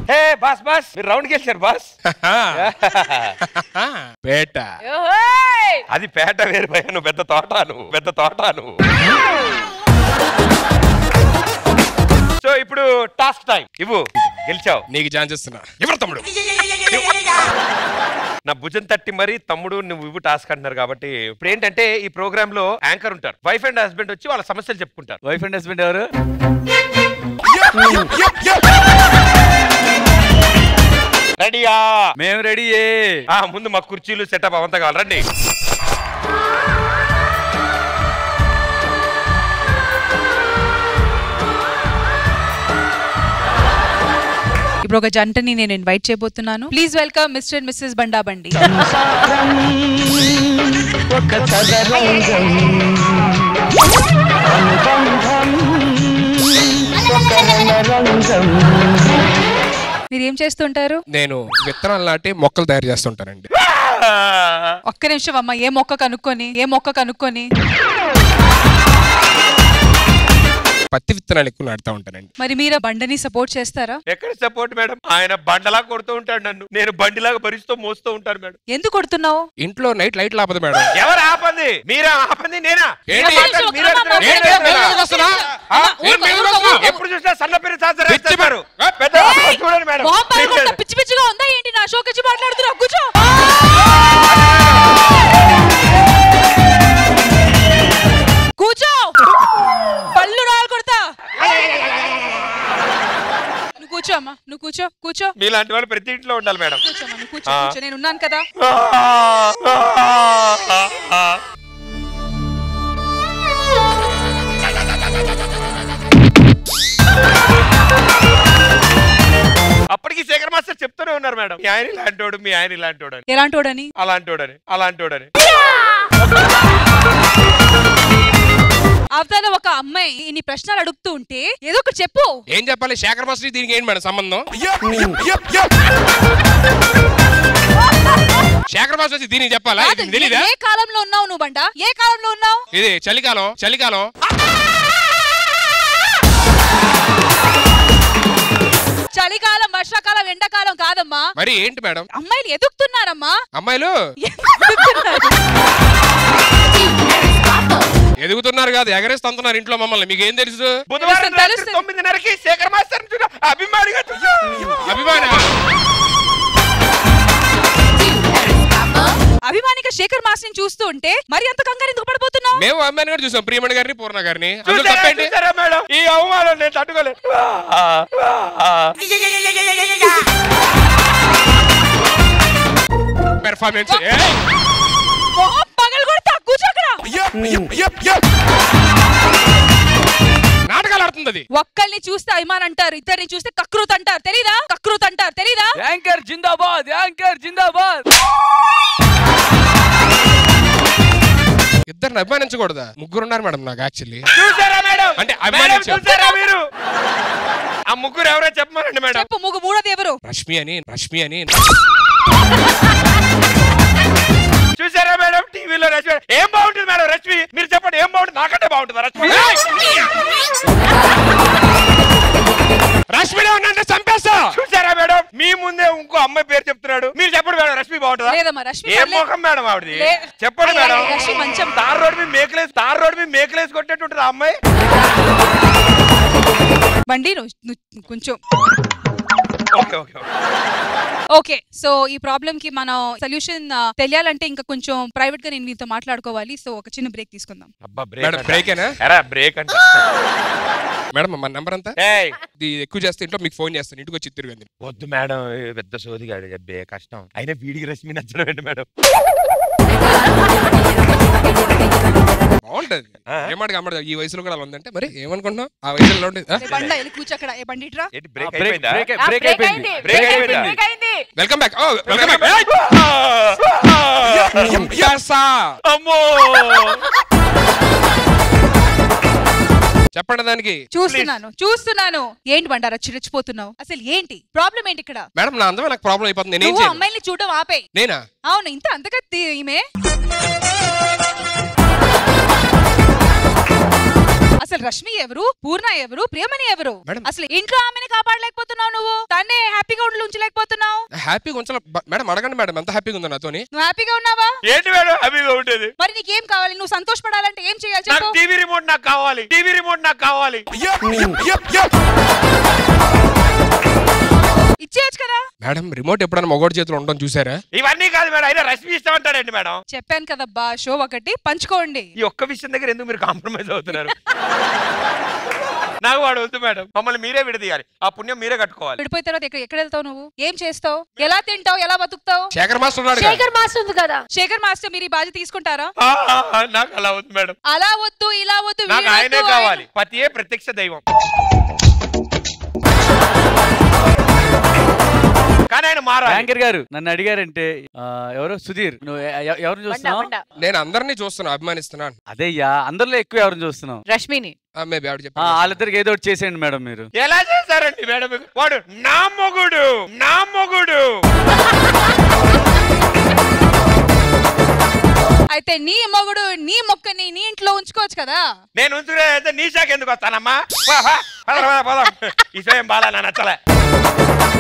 హే boss boss మీరు రౌండ్కి వెళ్ళారు boss పేట ఓహోయ్! అది పేట వేరు భయ నువ్వు పెద్ద తోట నువ్వు పెద్ద తోట నువ్వు సో ఇప్పుడు టాస్క్ టైం ఇవ్వు గెలిచావు నీకు ఛాన్స్ ఇస్తున్నా ఎవరు తమ్ముడు నా భుజం తట్టి మరి తమ్ముడు నువ్వు ఇవ్వు టాస్క్ అంటున్నారు కాబట్టి ఇప్పుడు ఏంటంటే ఈ ప్రోగ్రామ్ లో యాంకర్ ఉంటారు వైఫ్ అండ్ హస్బెండ్ వచ్చి వాళ్ళ సమస్యలు చెప్పుకుంటారు వైఫ్ అండ్ హస్బెండ్ ఎవరు రెడీయా మేము రెడీ ఆ ముందు మా కుర్చీలు సెటప్ అవంతా కావాలి రండి ఇప్పుడు ఒక జంటని నేను ఇన్వైట్ చేయబోతున్నాను please welcome mister and missus Banda Bandi ఒక చదరంగం అనుబంధం ఒక రణరంగం మీరు ఏం చేస్తుంటారు నేను విత్తనాలు నాటి మొక్కలు తయారు చేస్తుంటానండి ఒక్క నిమిషం అమ్మ ఏ మొక్క కనుక్కొని ఏ మొక్క కనుక్కొని పత్తి విత్తనాలు ఎక్కువ నాటుతా ఉంటానండి మరి మీరు బండని సపోర్ట్ చేస్తారా ఎక్కడ సపోర్ట్ మేడం ఆయన బండలా కొడుతూ ఉంటాడు నన్ను నేను బండిలాగా భరిస్తూ మోస్తూ ఉంటాను మేడం ఎందుకు కొడుతున్నావు ఇంట్లో నైట్ లైట్ ఆపదు మేడం ఎవరు ఆపంది మీరా ఆపంది నేనా ఏంటి? మీరు మాట్లాడి మీరే అంటున్నారు. ఏంటి? నేనే మేము అంటున్నా. ఎందుకు వస్తున్నా? ఆ? ఏం మేము ఎందుకు వస్తున్నాం? ఎప్పుడు చూసినా సన్న పేరు శాస్త్రం పిచ్చి రాస్తారు ఆ? పెద్ద చూడండి మేడం మొహం పగలగొడతా, పిచ్చి పిచ్చిగా ఉందా ఏంటి నా షోకి వచ్చి మాట్లాడుతున్నావు కూర్చో కూర్చో పళ్ళు రాలు కొడతా నువ్వు కూర్చో అమ్మా నువ్వు కూర్చో కూర్చో మీలాంటి వాళ్ళు ప్రతి ఇంట్లో ఉండాలి మేడం కూర్చోమ్మా నువ్వు కూర్చో ఆ. కూర్చో నేను ఉన్నాను కదా అప్పటికి శేఖర్ మాస్టర్ చెప్తూనే ఉన్నారు మేడం మీ ఆయన ఇలాంటోడు మీ ఆయన ఇలాంటోడు అని ఎలాంటోడని అలాంటోడని అలాంటోడని అవతల ఒక అమ్మాయి ఇన్ని ప్రశ్నలు అడుగుతూ ఉంటే ఏదో ఒకటి చెప్పు ఏం చెప్పాలి శేఖర్ మాస్టర్ దీనికి ఏంటి మేడం సంబంధం శేఖర్ మాస్టర్ వచ్చి దీనికి చెప్పాలా కాదు, ఇది తెలీదా ఏ కాలంలో ఉన్నావు నువ్వు బంట ఏ కాలంలో ఉన్నావు ఇది చలికాలం చలికాలం చలికాలం వర్షాకాలం ఎండాకాలం కాదమ్మా మరి ఏంటి మేడం అమ్మాయిలు ఎదుగుతున్నారమ్మా అమ్మాయిలు ఎదుగుతున్నారు. ఎదుగుతున్నారు కాదు ఎగరేస్తుంటున్నారు ఇంట్లో మమ్మల్ని మీకు ఏం తెలుసు బుధవారం తెలుస్తుంది, రాత్రి తెలుస్తుంది. తొమ్మిదిన్నరకి శేఖర్ మాస్టర్ చూడ అభిమానిగా చూసా అభిమాన అభిమానిక శేఖర్ మాస్ని చూస్తూ ఉంటే మరి అంత కంగారు ఎందుకు పడిపోతున్నావు మేము అమ్మాయిని కూడా చూసాం ప్రియమణి గారిని పూర్ణ గారిని అందులో చూసారా తప్పేంటి చూసారా మేడం ఈ అవమానం నేను తట్టుకోలేదు పెర్ఫార్మెన్స్ మొహం పగలగొడతా కూర్చో అక్కడ నాటకాలు ఆడుతుంది అది ఒక్కల్ని చూస్తే అభిమాన్ అంటారు ఇద్దరిని చూస్తే కక్రూత్ అంటారు తెలీదా కక్రూత్ అంటారు తెలీదా యాంకర్ జిందాబాద్ యాంకర్ జిందాబాద్ ఇద్దరిని అభిమానించకూడదా ముగ్గురు ఉన్నారు మేడం నాకు యాక్చువల్లీ చూసారా మేడం అంటే మేడం అభిమానించాం. చూసారా మీరు ఆ ముగ్గురు ఎవరో చెప్పమనండి మేడం చెప్పు ముగ్గు మూడోది ఎవరు రష్మి అని రష్మి అని చూసారా మేడం టీవీలో రష్మి ఏం బాగుంటుంది మేడం రష్మి మీరు చెప్పండి ఏం బాగుంటుంది నాకంటే బాగుంటుంది రష్మి రష్మిలో ఉన్నంటే చంపేస్తా చూసారా మేడం మీ ముందే ఇంకో అమ్మాయి పేరు చెప్తున్నాడు మీరు చెప్పండి మేడం రష్మి బాగుంటుందా లేదమ్మా రష్మి ఏం పర్లేదు. ముఖం మేడం ఆవిడది లే- చెప్పండి మేడం రష్మి మంచం తార్ రోడ్ మీద మేకలేసి తార్ రోడ్ మీద మేకలేసి కొట్టేట్టుంటుంది ఆ అమ్మాయి బండి నువ్వు నువ్వు కొంచెం okay okay okay. Okay so ఈ ప్రాబ్లం కి మనం సొల్యూషన్ తెలియాలంటే ఇంకా కొంచెం ప్రైవేట్ గా నేను మీతో మాట్లాడుకోవాలి సో ఒక చిన్న బ్రేక్ తీసుకుందాం అబ్బా మేడం బ్రేకేనా ఎరా బ్రేక్ అంటే మేడం మన నెంబర్ అంతా ఏయ్ ఇది ఎక్కువ చేస్తే ఇంట్లో మీకు ఫోన్ చేస్తాను ఇంటికి వచ్చి తిరిగి వద్దు మేడం ఏ పెద్ద సోది కాదు అబ్బే కష్టం అయినా వీడికి రష్మి నచ్చడం ఏంటి మేడం బాగుంటది ఆ? ఏమాట అమ్మడు ఈ వయసులో కూడా అలా ఉందంటే మరి ఏమనుకుంటున్నావు ఆ వయసులో ఎలా ఉండేది ఏ బండ వెళ్ళి కూర్చో అక్కడ ఏ బండి ఇట్రా ఏంటి బ్రేక్ బ్రేక్ అయిపోయిందా బ్రేక్ బ్రేక్ అయిపోయింది బ్రేక్ అయిపోయిందా వెల్కమ్ బ్యాక్ ఓ వెల్కమ్ బ్యాక్ అమ్మో చెప్పండి దానికి చూస్తున్నాను చూస్తున్నాను ఏంటి బండ రచ్చి రెచ్చిపోతున్నావు అసలు ఏంటి ప్రాబ్లం ఏంటి ఇక్కడ మేడం నా అందమే నాకు ప్రాబ్లం అయిపోతుంది నేనేం నువ్వు చేయను అమ్మాయిని చూడడం ఆపే నేనా అవును ఇంత అంతగా తీ- ఈమె అసలు రష్మి ఎవరు పూర్ణ ఎవరు ప్రియమణి ఎవరు మేడం. అసలు ఇంట్లో ఆమెని కాపాడలేకపోతున్నావు నువ్వు తన్నే హ్యాపీగా ఉండి ఉంచలేకపోతున్నావు హ్యాపీగా ఉంచాల మేడం అడగండి మేడం ఎంత హ్యాపీగా ఉందో నాతోని నువ్వు హ్యాపీగా ఉన్నావా ఏంటి మేడం హ్యాపీగా ఉండేది మరి నీకేం కావాలి నువ్వు సంతోషపడాలంటే ఏం చేయాలి నాకు చెప్పు టీవీ రిమోట్ నాకు కావాలి టీవీ రిమోట్ నాకు కావాలి ఇచ్చేయచ్చు కదా మేడం రిమోట్ ఎప్పుడైనా మగోడి చేతిలో ఉండడం చూసారా ఇవన్నీ కాదు మేడం అయినా రష్మి ఇష్టం అంటాడండి మేడం చెప్పాను కదబ్బా షో ఒకటి పంచుకోండి ఈ ఒక్క విషయం దగ్గర ఎందుకు మీరు కాంప్రమైజ్ అవుతున్నారు నాకు వాడు వద్దు మేడం మమ్మల్ని మీరే విడదీయాలి ఆ పుణ్యం మీరే కట్టుకోవాలి విడిపోయిన తర్వాత ఎక్కడ ఎక్కడ వెళ్తావు నువ్వు ఏం చేస్తావు ఎలా తింటావు ఎలా బతుకుతావు శేఖర్ మాస్టర్ ఉన్నాడు కదా. శేఖర్ మాస్టర్ ఉంది కదా శేఖర్ మాస్టర్ మీరు ఈ బాధ్యత తీసుకుంటారా ఆ, ఆ, ఆ, నాకు అలా వద్దు మేడం అలా వద్దు ఇలా వద్దు నాకు ఆయనే వీడొద్దు, కావాలి పతియే ప్రత్యక్ష దైవం కానీ ఆయన మారాలి యాంకర్ గారు నన్ను అడిగారంటే ఆ, ఎవరు సుధీర్ నువ్వు ఎ- ఎ- ఎవరిని బండ చూస్తున్నావు బండ నేను అందరినీ చూస్తున్నా అభిమానిస్తున్నాను అదేయ్యా అందరిలో ఎక్కువ ఎవరిని చూస్తున్నావు రష్మిని మేబీ ఆవిడ ఆ, చెప్పారు వాళ్ళిద్దరికి ఏదో ఒకటి చేసేయండి మేడం మీరు ఎలా చేశారండి మేడం వాడు నా మొగుడు నా మొగుడు అయితే నీ మొగుడు నీ మొక్కని నీ ఇంట్లో ఉంచుకోవచ్చు కదా నేను ఉంచుకునే అయితే నీ శాఖ ఎందుకు వస్తానమ్మా పా, పా, పద, పద, పద. ఈ సమయం బాలా నా నచ్చలే